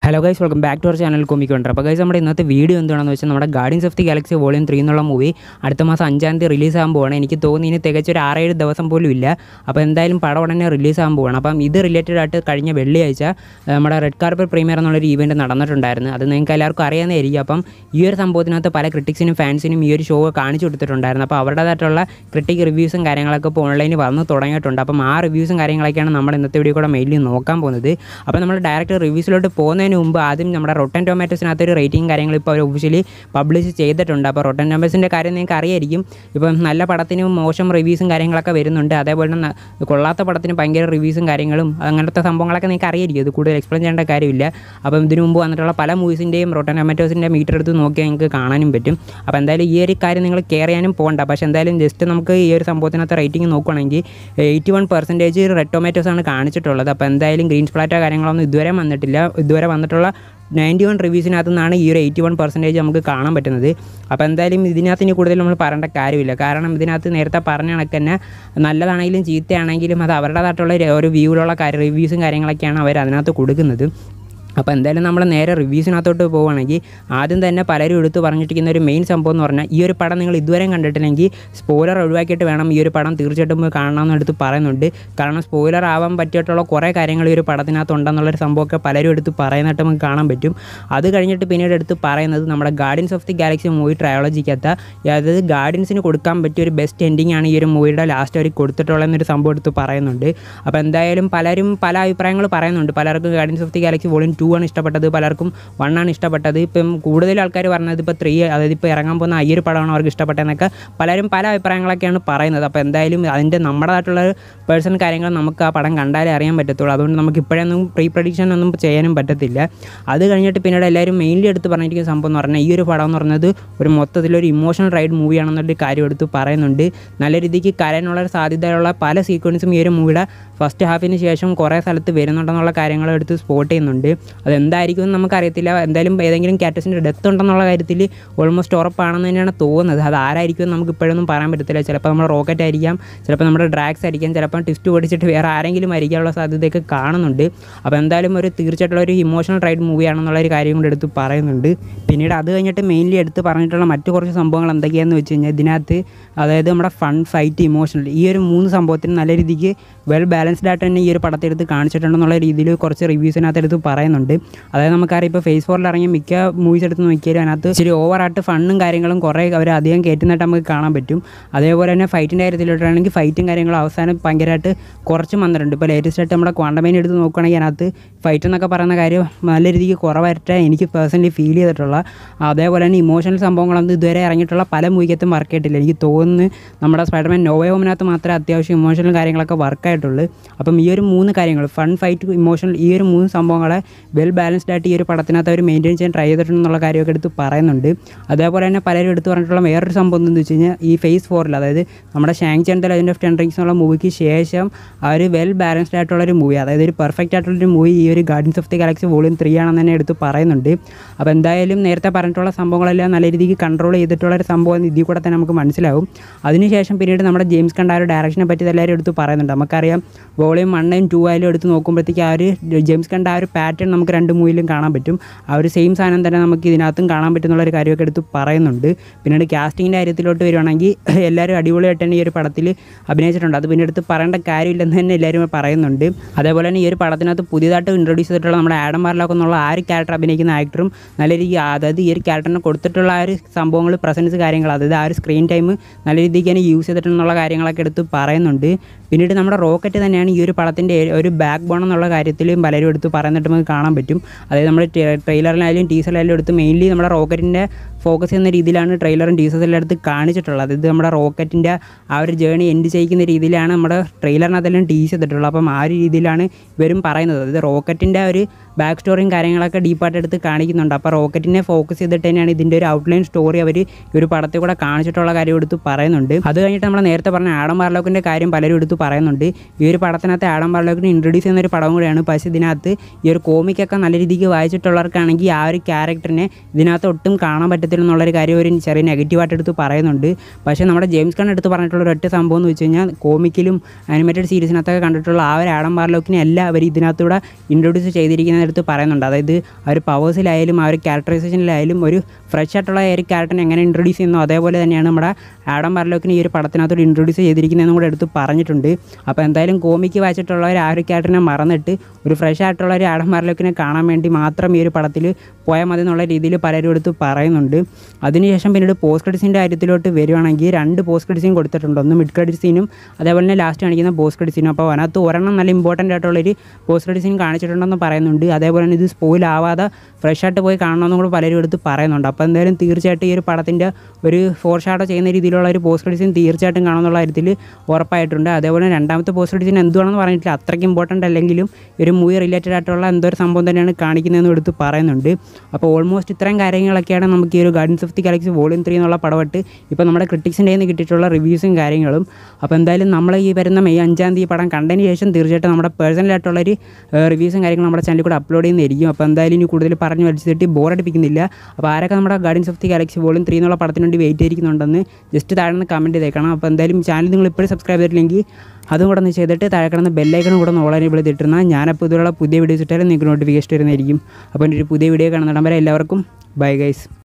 hello guys welcome back to our channel comic ഉണ്ട് അപ്പോൾ guys നമ്മുടെ ഇന്നത്തെ വീഡിയോ എന്താണെന്ന് വെച്ചാൽ നമ്മുടെ guardians of the galaxy volume three എന്നുള്ള മൂവി അടുത്ത മാസം അഞ്ചാം തീയതി റിലീസ് ആകാൻ പോവാണ് എനിക്ക് തോന്നി ഇനി തികച്ച ഒരു ആറേഴ് ദിവസം പോലും ഇല്ല അപ്പോൾ എന്തായാലും പടം ഉടനെ റിലീസ് ആകാൻ പോവാണ് അപ്പം ഇത് റിലേറ്റഡ് ആയിട്ട് കഴിഞ്ഞ വെള്ളിയാഴ്ച ആ, നമ്മുടെ റെഡ് കാർപ്പറ്റ് പ്രീമിയർ എന്നുള്ളൊരു ഈവൻറ്റ് നടന്നിട്ടുണ്ടായിരുന്നു അത് നിങ്ങൾക്ക് എല്ലാവർക്കും അറിയാവുന്നതായിരിക്കും അപ്പം ഈ ഒരു സംഭവത്തിനകത്ത് പല ക്രിട്ടിക്സിനും ഫാൻസിനും ഈ ഒരു ഷോ കാണിച്ചു കൊടുത്തിട്ടുണ്ടായിരുന്നു അപ്പോൾ അവരുടേതായിട്ടുള്ള ക്രിട്ടിക് റിവ്യൂസും കാര്യങ്ങളൊക്കെ ഇപ്പോൾ ഓൺലൈനിൽ വന്ന് തുടങ്ങിയിട്ടുണ്ട് അപ്പം ആ റിവ്യൂസും കാര്യങ്ങളൊക്കെയാണ് നമ്മൾ ഇന്നത്തെ വീഡിയോ കൂടെ മെയിൻലി നോക്കാൻ പോകുന്നത് അപ്പോൾ നമ്മൾ ഡയറക്റ്റ് റിവ്യൂസിലോട്ട് പോകുന്നതിന് മുമ്പ് ആദ്യം നമ്മുടെ റൊട്ടൻ ടൊമാറ്റോസിനകത്ത് ഒരു റേറ്റിംഗ് കാര്യങ്ങൾ ഇപ്പോൾ അവർ ഒഫീഷ്യലി പബ്ലിഷ് ചെയ്തിട്ടുണ്ട് അപ്പോൾ റൊട്ടൻ ടൊമാറ്റോസിൻ്റെ കാര്യം നിങ്ങൾക്ക് അറിയായിരിക്കും ഇപ്പം നല്ല പടത്തിന് മോശം റിവ്യൂസും കാര്യങ്ങളൊക്കെ വരുന്നുണ്ട് അതേപോലെ തന്നെ കൊള്ളാത്ത പടത്തിന് ഭയങ്കര റിവ്യൂസും കാര്യങ്ങളും അങ്ങനത്തെ സംഭവങ്ങളൊക്കെ നിങ്ങൾക്ക് അറിയായിരിക്കും ഇത് കൂടുതൽ എക്സ്പ്ലെയിൻ ചെയ്യേണ്ട കാര്യമില്ല അപ്പം ഇതിനു മുമ്പ് വന്നിട്ടുള്ള പല മൂവീസിൻ്റെയും റൊട്ടൻ ടൊമാറ്റോസിൻ്റെ മീറ്റർ എടുത്ത് നോക്കിയാൽ നിങ്ങൾക്ക് കാണാനും പറ്റും അപ്പോൾ എന്തായാലും ഈ ഒരു കാര്യം നിങ്ങൾ കെയർ ചെയ്യാനും പോകണ്ട പക്ഷേ എന്തായാലും ജസ്റ്റ് നമുക്ക് ഈ ഒരു സംഭവത്തിനകത്ത് റേറ്റിംഗ് നോക്കുകയാണെങ്കിൽ eighty one percentage red tomatoes ആണ് കാണിച്ചിട്ടുള്ളത് അപ്പോൾ എന്തായാലും ഗ്രീൻ സ്പ്ലാറ്റോ കാര്യങ്ങളൊന്നും ഇതുവരെ വന്നിട്ടില്ല ഇതുവരെ വന്നിട്ടുള്ള നയൻറ്റി വൺ റിവ്യൂസിനകത്തു നിന്നാണ് ഈ ഒരു എയ്റ്റി വൺ പെർസെൻറ്റേജ് നമുക്ക് കാണാൻ പറ്റുന്നത് അപ്പോൾ എന്തായാലും ഇതിനകത്ത് ഇനി കൂടുതൽ നമ്മൾ പറയേണ്ട കാര്യമില്ല കാരണം ഇതിനകത്ത് നേരത്തെ പറഞ്ഞ കണക്ക് തന്നെ നല്ലതാണെങ്കിലും ചീത്തയാണെങ്കിലും അത് അവരുടേതായിട്ടുള്ള ഒരു- ഒരു വ്യൂവിലുള്ള കാര്യം റിവ്യൂസും കാര്യങ്ങളൊക്കെയാണ് അവർ അതിനകത്ത് കൊടുക്കുന്നത് അപ്പോൾ എന്തായാലും നമ്മൾ നേരെ റിവ്യൂസിനകത്തോട്ട് പോവുകയാണെങ്കിൽ ആദ്യം തന്നെ പലരും എടുത്ത് പറഞ്ഞിരിക്കുന്ന ഒരു മെയിൻ സംഭവം എന്ന് പറഞ്ഞാൽ ഈ ഒരു പടം നിങ്ങൾ ഇതുവരെയും കണ്ടിട്ടില്ലെങ്കിൽ സ്പോയിലർ ഒഴിവാക്കിയിട്ട് വേണം ഈ ഒരു പടം തീർച്ചയായിട്ടും പോയി കാണണമെന്ന് എടുത്ത് പറയുന്നുണ്ട് കാരണം സ്പോയിലർ ആവാൻ പറ്റിയിട്ടുള്ള കുറേ കാര്യങ്ങൾ ഈ ഒരു പടത്തിനകത്ത് ഉണ്ടെന്നുള്ളൊരു സംഭവമൊക്കെ പലരും എടുത്ത് പറയുന്നതായിട്ട് നമുക്ക് കാണാൻ പറ്റും അത് കഴിഞ്ഞിട്ട് പിന്നീട് എടുത്ത് പറയുന്നത് നമ്മുടെ guardians of the galaxy movie ട്രയോളജിക്കകത്ത് അതായത് ഗാർഡിയൻസിന് കൊടുക്കാൻ പറ്റിയ ഒരു ബെസ്റ്റ് എൻഡിങ് ആണ് ഈ ഒരു മൂവിയുടെ ലാസ്റ്റ് അവർ കൊടുത്തിട്ടുള്ള എന്നൊരു സംഭവം എടുത്ത് പറയുന്നുണ്ട് അപ്പോൾ എന്തായാലും പലരും പല അഭിപ്രായങ്ങൾ പറയുന്നുണ്ട് പലർക്കും guardians of the galaxy volume two ആണ് ഇഷ്ടപ്പെട്ടത് പലർക്കും വൺ ആണ് ഇഷ്ടപ്പെട്ടത് ഇപ്പം കൂടുതൽ ആൾക്കാർ പറഞ്ഞത് ഇപ്പോൾ ത്രീ അതായത് ഇപ്പോൾ ഇറങ്ങാൻ പോകുന്ന ഈ ഒരു പടമാണ് അവർക്ക് ഇഷ്ടപ്പെട്ടതെന്നൊക്കെ പലരും പല അഭിപ്രായങ്ങളൊക്കെയാണ് പറയുന്നത് അപ്പോൾ എന്തായാലും അതിൻ്റെ നമ്മുടേതായിട്ടുള്ള പേഴ്സണൽ കാര്യങ്ങൾ നമുക്ക് ആ പടം കണ്ടാലേ അറിയാൻ പറ്റത്തുള്ളൂ അതുകൊണ്ട് നമുക്ക് ഇപ്പോഴൊന്നും പ്രീ പ്രഡിക്ഷൻ ഒന്നും ചെയ്യാനും പറ്റത്തില്ല അത് കഴിഞ്ഞിട്ട് പിന്നീട് എല്ലാവരും മെയിൻലി എടുത്ത് പറഞ്ഞിരിക്കുന്ന സംഭവം എന്ന് പറഞ്ഞാൽ ഈ ഒരു പടം എന്ന് പറയുന്നത് ഒരു മൊത്തത്തിലൊരു ഇമോഷണൽ റൈഡ് മൂവിയാണെന്നുള്ളൊരു കാര്യം എടുത്ത് പറയുന്നുണ്ട് നല്ല രീതിക്ക് കരയാനുള്ള ഒരു സാധ്യതയുള്ള പല സീക്വൻസും ഈ ഒരു മൂവിയുടെ ഫസ്റ്റ് ഹാഫിന് ശേഷം കുറേ സ്ഥലത്ത് വരുന്നുണ്ടെന്നുള്ള കാര്യങ്ങൾ എടുത്ത് സ്പോട്ട് ചെയ്യുന്നുണ്ട് അതെന്തായിരിക്കും എന്ന് നമുക്കറിയത്തില്ല എന്തായാലും ഏതെങ്കിലും ക്യാരക്ടേഴ്സിൻ്റെ ഡെത്ത് ഉണ്ടെന്നുള്ള കാര്യത്തിൽ ഓൾമോസ്റ്റ് ഉറപ്പാണെന്ന് തന്നെയാണ് തോന്നുന്നത് അത് ആരായിരിക്കും എന്ന് നമുക്ക് ഇപ്പോഴൊന്നും പറയാൻ പറ്റത്തില്ല ചിലപ്പോൾ നമ്മുടെ റോക്കറ്റ് ആയിരിക്കാം ചിലപ്പോൾ നമ്മുടെ ഡ്രാഗ്സ് ആയിരിക്കാം ചിലപ്പോൾ ട്വിസ്റ്റ് ഓടിച്ചിട്ട് വേറെ ആരെങ്കിലും ആയിരിക്കാനുള്ള സാധ്യതയൊക്കെ കാണുന്നുണ്ട് അപ്പോൾ എന്തായാലും ഒരു തീർച്ചയായിട്ടുള്ള ഒരു ഇമോഷണൽ റൈഡ് മൂവിയാണെന്നുള്ള ഒരു കാര്യം കൂടെ എടുത്ത് പറയുന്നുണ്ട് പിന്നീട് അത് കഴിഞ്ഞിട്ട് മെയിൻലി എടുത്ത് പറഞ്ഞിട്ടുള്ള മറ്റു കുറച്ച് സംഭവങ്ങൾ എന്തൊക്കെയാണെന്ന് വെച്ച് കഴിഞ്ഞാൽ ഇതിനകത്ത് അതായത് നമ്മുടെ ഫൺ ഫൈറ്റ് ഇമോഷണൽ ഈ ഒരു മൂന്ന് സംഭവത്തിന് നല്ല രീതിക്ക് വെൽ ബാലൻസ്ഡ് ആയിട്ട് തന്നെ ഈ ഒരു പടത്തെ എടുത്ത് കാണിച്ചിട്ടുണ്ടെന്നുള്ള രീതിയിൽ കുറച്ച് റിവ്യൂസിനകത്ത് എടുത്ത് പറയുന്നുണ്ട് അതായത് നമുക്കറിയാം ഇപ്പോൾ ഫേസ് ഫോറിൽ ഇറങ്ങിയ മിക്ക മൂവീസ് എടുത്ത് നോക്കിയാലും അതിനകത്ത് ഇച്ചിരി ഓവറായിട്ട് ഫണ്ണും കാര്യങ്ങളും കുറേ അവർ അധികം കയറ്റുന്നതായിട്ട് നമുക്ക് കാണാൻ പറ്റും അതേപോലെ തന്നെ ഫൈറ്റിൻ്റെ കാര്യത്തിലോട്ടാണെങ്കിൽ ഫൈറ്റും കാര്യങ്ങളും അവസാനം ഭയങ്കരമായിട്ട് കുറച്ചും വന്നിട്ടുണ്ട് ഇപ്പോൾ ലേറ്റസ്റ്റ് ആയിട്ട് നമ്മുടെ ക്വാണ്ടമൈൻ എടുത്ത് നോക്കുകയാണെങ്കിൽ അതിനകത്ത് ഫൈറ്റ് എന്നൊക്കെ പറയുന്ന കാര്യം നല്ല രീതിക്ക് കുറവായിട്ട് എനിക്ക് പേഴ്സണലി ഫീൽ ചെയ്തിട്ടുള്ള അതേപോലെ തന്നെ ഇമോഷണൽ സംഭവങ്ങളൊന്നും ഇതുവരെ ഇറങ്ങിയിട്ടുള്ള പല മൂവിക്കത്തും വർക്ക് ആയിട്ടില്ല എനിക്ക് തോന്നുന്നു നമ്മുടെ സ്പൈഡർമാൻ നോവേ ഹോമിനകത്ത് മാത്രമേ അത്യാവശ്യം ഇമോഷണൽ കാര്യങ്ങളൊക്കെ വർക്കായിട്ടുള്ളൂ അപ്പം ഈ ഒരു മൂന്ന് കാര്യങ്ങൾ ഫൺ ഫൈറ്റ് ഇമോഷണൽ ഈ ഒരു മൂന്ന് സംഭവങ്ങളെ വെൽ ബാലൻസ്ഡ് ആയിട്ട് ഈ ഒരു പടത്തിനകത്ത് അവർ മെയിൻറ്റെയിൻ ചെയ്യാൻ ട്രൈ ചെയ്തിട്ടുണ്ടെന്നുള്ള കാര്യമൊക്കെ എടുത്ത് പറയുന്നുണ്ട് അതേപോലെ തന്നെ പലരും എടുത്ത് പറഞ്ഞിട്ടുള്ള വേറൊരു സംഭവം എന്താണെന്ന് വെച്ച് കഴിഞ്ഞാൽ ഈ ഫേസ് ഫോറിൽ അതായത് നമ്മുടെ Shang Chi the legend of ten rings എന്നുള്ള മൂവിക്ക് ശേഷം ആ ഒരു വെൽ ബാലൻസ്ഡ് ആയിട്ടുള്ള ഒരു മൂവി അതായത് ഒരു പെർഫെക്റ്റ് ആയിട്ടുള്ളൊരു മൂവി ഈ ഒരു guardians of the galaxy volume three ആണെന്ന് തന്നെ എടുത്ത് പറയുന്നുണ്ട് അപ്പോൾ എന്തായാലും നേരത്തെ പറഞ്ഞിട്ടുള്ള സംഭവങ്ങളെല്ലാം നല്ല രീതിക്ക് കൺട്രോൾ ചെയ്തിട്ടുള്ള ഒരു സംഭവം ഇതിൽ കൂടെ തന്നെ നമുക്ക് മനസ്സിലാവും അതിനുശേഷം പിന്നീട് നമ്മുടെ ജെയിംസ് കണ്ട ആ ഒരു ഡയറക്ഷനെ പറ്റി എല്ലാവരും എടുത്ത് പറയുന്നുണ്ട് നമുക്കറിയാം വോളിയം വണ്ണും ടു ആയാലും എടുത്ത് നോക്കുമ്പോഴത്തേക്ക് ആ ഒരു ജെയിംസ് കണ്ട ആ ഒരു പാറ്റേൺ നമുക്ക് രണ്ട് മൂവിലും കാണാൻ പറ്റും ആ ഒരു സെയിം സാധനം തന്നെ നമുക്ക് ഇതിനകത്തും കാണാൻ പറ്റുന്നുള്ള ഒരു കാര്യമൊക്കെ എടുത്ത് പറയുന്നുണ്ട് പിന്നീട് കാസ്റ്റിങ്ങിൻ്റെ കാര്യത്തിലോട്ട് വരുവാണെങ്കിൽ എല്ലാവരും അടിപൊളിയായിട്ട് തന്നെ ഈ ഒരു പടത്തിൽ അഭിനയിച്ചിട്ടുണ്ട് അത് പിന്നെ എടുത്ത് പറയേണ്ട കാര്യമില്ലെന്ന് തന്നെ എല്ലാവരും പറയുന്നുണ്ട് അതേപോലെ തന്നെ ഈ ഒരു പടത്തിനകത്ത് പുതിയതായിട്ട് ഇൻട്രൊഡ്യൂസ് ചെയ്തിട്ടുള്ള നമ്മുടെ ആഡം മാർലോക്ക് എന്നുള്ള ആ ഒരു ക്യാരക്ടർ അഭിനയിക്കുന്ന ആക്ടറും നല്ല രീതിക്ക് അതായത് ഈ ഒരു ക്യാരക്ടറിനെ കൊടുത്തിട്ടുള്ള ആ ഒരു സംഭവങ്ങൾ പ്രസൻസ് കാര്യങ്ങൾ അതായത് ആ ഒരു സ്ക്രീൻ ടൈം നല്ല രീതിക്ക് തന്നെ യൂസ് ചെയ്തിട്ടുള്ള കാര്യങ്ങളൊക്കെ എടുത്ത് പറയുന്നുണ്ട് പിന്നീട് നമ്മുടെ റോക്കറ്റ് തന്നെയാണ് ഈ ഒരു പടത്തിൻ്റെ ഒരു ബാക്ക് ബോൺ എന്നുള്ള കാര്യത്തിൽ പലരും എടുത്ത് പറയുന്നിട്ട് നമുക്ക് കാണാൻ പറ്റും അതായത് നമ്മൾ ട്രെയിലറിലായാലും ടീസറിലായാലും എടുത്ത് മെയിൻലി നമ്മുടെ റോക്കറ്റിൻ്റെ ഫോക്കസ് ചെയ്യുന്ന രീതിയിലാണ് ട്രെയിലറും ടീസറിലും എടുത്ത് കാണിച്ചിട്ടുള്ളത് അതായത് നമ്മുടെ റോക്കറ്റിൻ്റെ ആ ഒരു ജേണി എൻഡ് ചെയ്യിക്കുന്ന രീതിയിലാണ് നമ്മുടെ ട്രെയിലറിനകത്തെല്ലാം ടീസ് ചെയ്തിട്ടുള്ളത് അപ്പം ആ ഒരു രീതിയിലാണ് ഇവരും പറയുന്നത് അതായത് റോക്കറ്റിൻ്റെ ഒരു ബാക്ക് സ്റ്റോറിയും കാര്യങ്ങളൊക്കെ ഡീപ്പായിട്ട് എടുത്ത് കാണിക്കുന്നുണ്ട് അപ്പോൾ റോക്കറ്റിനെ ഫോക്കസ് ചെയ്തിട്ട് തന്നെയാണ് ഇതിൻ്റെ ഒരു ഔട്ട്ലൈൻ സ്റ്റോറി അവർ ഈ ഒരു പടത്തിൽ കൂടെ കാണിച്ചിട്ടുള്ള കാര്യം എടുത്ത് പറയുന്നുണ്ട് അത് കഴിഞ്ഞിട്ട് നമ്മൾ നേരത്തെ പറഞ്ഞ ആഡം ബാർലോക്കിൻ്റെ കാര്യം പലരും എടുത്ത് പറയുന്നുണ്ട് ഈ ഒരു പടത്തിനകത്ത് ആഡം ബാർലോക്കിനെ ഇൻട്രൊഡ്യൂസ് ചെയ്യുന്ന ഒരു പടം കൂടിയാണ് പക്ഷേ ഇതിനകത്ത് ഈ ഒരു കോമിക്കൊക്കെ നല്ല രീതിക്ക് വായിച്ചിട്ടുള്ളവർക്കാണെങ്കിൽ ആ ഒരു ക്യാരക്ടറിനെ ഇതിനകത്ത് ഒട്ടും കാണാൻ പറ്റത്തില്ല പറ്റത്തില്ല എന്നുള്ളൊരു കാര്യം ഒരു ചെറിയ നെഗറ്റീവായിട്ട് എടുത്ത് പറയുന്നുണ്ട് പക്ഷേ നമ്മുടെ ജെയിംസ് കൺ എടുത്ത് പറഞ്ഞിട്ടുള്ള ഒരു ഒറ്റ സംഭവം എന്ന് വെച്ച് കഴിഞ്ഞാൽ കോമിക്കിലും ആനിമേറ്റഡ് സീരീസിനകത്തൊക്കെ കണ്ടിട്ടുള്ള ആ ഒരു ആഡം ബാർലോക്കിനെ അല്ല അവർ ഇതിനകത്തൂടെ ഇൻട്രൊഡ്യൂസ് ചെയ്തിരിക്കുന്നതെടുത്ത് പറയുന്നുണ്ട് അതായത് ആ ഒരു പവേഴ്സിലായാലും ആ ഒരു ക്യാരക്ടറൈസേഷനിലായാലും ഒരു ഫ്രഷ് ആയിട്ടുള്ള ഒരു ക്യാരക്ടറിനെ എങ്ങനെ ഇൻട്രൊഡ്യൂസ് ചെയ്യുന്നു അതേപോലെ തന്നെയാണ് നമ്മുടെ ആഡം ബാർലോക്കിനെ ഈ ഒരു പടത്തിനകത്തോട് ഇൻട്രൊഡ്യൂസ് ചെയ്തിരിക്കുന്നതെന്നും കൂടെ എടുത്ത് പറഞ്ഞിട്ടുണ്ട് അപ്പോൾ എന്തായാലും കോമിക്ക് വായിച്ചിട്ടുള്ളവർ ആ ഒരു ക്യാരക്ടറിനെ മറന്നിട്ട് ഒരു ഫ്രഷ് ആയിട്ടുള്ള ഒരു ആഡം ബാർലോക്കിനെ കാണാൻ വേണ്ടി മാത്രം ഈ ഒരു പടത്തിൽ പോയാൽ മതി എന്നുള്ള രീതിയിൽ പലരും എടുത്ത് പറയുന്നുണ്ട് അതിനുശേഷം പിന്നീട് പോസ്റ്റ് ക്രെഡിറ്റ് സീൻ്റെ കാര്യത്തിലോട്ട് വരുവാണെങ്കിൽ രണ്ട് പോസ്റ്റ് ക്രെഡിറ്റ് സീൻ കൊടുത്തിട്ടുണ്ട് ഒന്ന് മിഡ് ക്രെഡിറ്റ് സീനും അതേപോലെ തന്നെ ലാസ്റ്റ് കാണിക്കുന്ന പോസ്റ്റ് ക്രെഡിറ്റ് സീനും അപ്പോൾ അതിനകത്ത് ഒരെണ്ണം നല്ല ഇമ്പോർട്ടൻ്റ് ആയിട്ടുള്ളൊരു പോസ്റ്റ് ക്രെഡിറ്റ് സീൻ കാണിച്ചിട്ടുണ്ടെന്ന് പറയുന്നുണ്ട് അതേപോലെ തന്നെ ഇത് സ്പോയിൽ ആവാതെ ഫ്രഷ് ആയിട്ട് പോയി കാണണമെന്നും കൂടെ പലരും എടുത്ത് പറയുന്നുണ്ട് അപ്പോൾ എന്തായാലും തീർച്ചയായിട്ടും ഈ ഒരു പടത്തിൻ്റെ ഒരു ഫോർ ഷാഡോ ചെയ്യുന്ന രീതിയിലുള്ള ഒരു പോസ്റ്റ് ക്രെഡിറ്റ് സീൻ തീർച്ചയായിട്ടും കാണുമെന്നുള്ള കാര്യത്തിൽ ഉറപ്പായിട്ടുണ്ട് അതേപോലെ രണ്ടാമത്തെ പോസ്റ്റ് ക്രെഡിറ്റ് സീൻ എന്തുവാണെന്ന് പറഞ്ഞിട്ടില്ല അത്രയ്ക്ക് ഇമ്പോർട്ടൻ്റ് അല്ലെങ്കിലും ഒരു മൂവി റിലേറ്റഡ് ആയിട്ടുള്ള എന്തോ ഒരു സംഭവം തന്നെയാണ് കാണിക്കുന്നതെന്ന് എടുത്ത് പറയുന്നുണ്ട് അപ്പോൾ ഓൾമോസ്റ്റ് ഇത്രയും കാര്യങ്ങളൊക്കെയാണ് നമുക്ക് ഈ ഒരു guardians of the galaxy volume three എന്നുള്ള പടമായിട്ട് ഇപ്പോൾ നമ്മുടെ ക്രിട്ടിക്സിൻ്റെ നിന്ന് കിട്ടിയിട്ടുള്ള റിവ്യൂസും കാര്യങ്ങളും അപ്പോൾ എന്തായാലും നമ്മൾ ഈ വരുന്ന മെയ് അഞ്ചാം തീയതി പടം കണ്ടതിന് ശേഷം തീർച്ചയായിട്ടും നമ്മുടെ പേഴ്സണലായിട്ടുള്ളൊരു റിവ്യൂസും കാര്യങ്ങളും നമ്മുടെ ചാനലിൽ കൂടെ അപ്ലോഡ് ചെയ്യുന്നതായിരിക്കും അപ്പോൾ എന്തായാലും ഇനി കൂടുതൽ പറഞ്ഞ് വലിച്ചിട്ട് ബോറടിപ്പിക്കുന്നില്ല അപ്പോൾ ആരൊക്കെ നമ്മുടെ guardians of the galaxy volume three എന്നുള്ള പടത്തിന് വേണ്ടി വെയിറ്റ് ചെയ്തിരിക്കുന്നുണ്ടെന്ന് ജസ്റ്റ് താഴെ നിന്ന് കമൻറ്റ് ചെയ്തേക്കണം അപ്പോൾ എന്തായാലും ചാനൽ നിങ്ങൾ ഇപ്പോഴും സബ്സ്ക്രൈബ് ചെയ്തിട്ടില്ലെങ്കിൽ അതും കൂടെ ഒന്ന് ചെയ്തിട്ട് താഴെ കിടന്ന ബെല്ലൈക്കണും കൂടെ ഒന്ന് ഓൾ എനേബിൾ ചെയ്തിട്ടിരുന്നാൽ ഞാനപ്പോൾ ഇതുപോലുള്ള പുതിയ വീഡിയോസ് ഇട്ടാലും നിങ്ങൾക്ക് നോട്ടിഫിക്കേഷൻ വരുന്നതായിരിക്കും അപ്പോൾ എൻ്റെ ഒരു പുതിയ വീഡിയോ കാണുന്നിടം വരെ എല്ലാവർക്കും ബൈ ഗൈസ്